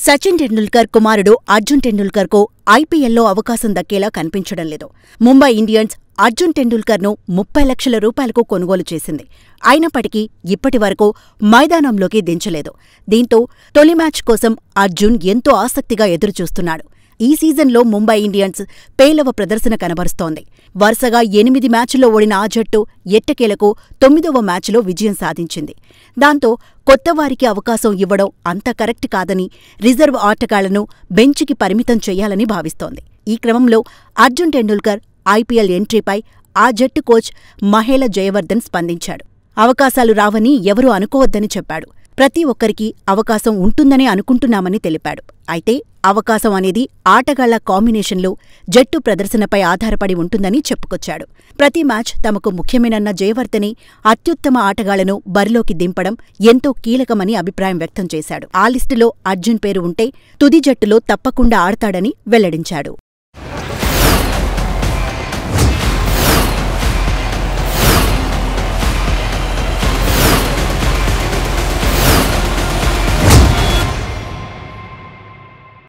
సచిన్ టెండూల్కర్ కుమారుడు అర్జున్ టెండూల్కర్కు ఐపీఎల్లో అవకాశం దక్కేలా కనిపించడం లేదు ముంబై ఇండియన్స్ అర్జున్ టెండూల్కర్ను ముప్పై లక్షల రూపాయలకు కొనుగోలు చేసింది అయినప్పటికీ ఇప్పటివరకు మైదానంలోకి దించలేదు దీంతో తొలి మ్యాచ్ కోసం అర్జున్ ఎంతో ఆసక్తిగా ఎదురుచూస్తున్నాడు ఈ సీజన్లో ముంబై ఇండియన్స్ పేలవ ప్రదర్శన కనబరుస్తోంది వరుసగా ఎనిమిది మ్యాచ్ల్లో ఓడిన ఆ జట్టు ఎట్టకేలకు తొమ్మిదవ మ్యాచ్లో విజయం సాధించింది దాంతో కొత్తవారికి అవకాశం ఇవ్వడం అంత కరెక్ట్ కాదని రిజర్వ్ ఆటగాళ్లను బెంచ్కి పరిమితం చేయాలని భావిస్తోంది ఈ క్రమంలో అర్జున్ టెండూల్కర్ ఐపీఎల్ ఎంట్రీపై ఆ జట్టు కోచ్ మహేల జయవర్ధన్ స్పందించాడు అవకాశాలు రావని ఎవరూ అనుకోవద్దని చెప్పాడు ప్రతి ఒక్కరికి అవకాశం ఉంటుందనే అనుకుంటున్నామని తెలిపాడు అయితే అవకాశం అనేది ఆటగాళ్ల కాంబినేషన్లు జట్టు ప్రదర్శనపై ఆధారపడి ఉంటుందని చెప్పుకొచ్చాడు ప్రతి మ్యాచ్ తమకు ముఖ్యమేనన్న జయవర్ధనే అత్యుత్తమ ఆటగాళ్లను బరిలోకి దింపడం ఎంతో కీలకమని అభిప్రాయం వ్యక్తం చేశాడు ఆ లిస్టులో అర్జున్ పేరు ఉంటే తుది జట్టులో తప్పకుండా ఆడతాడని వెల్లడించాడు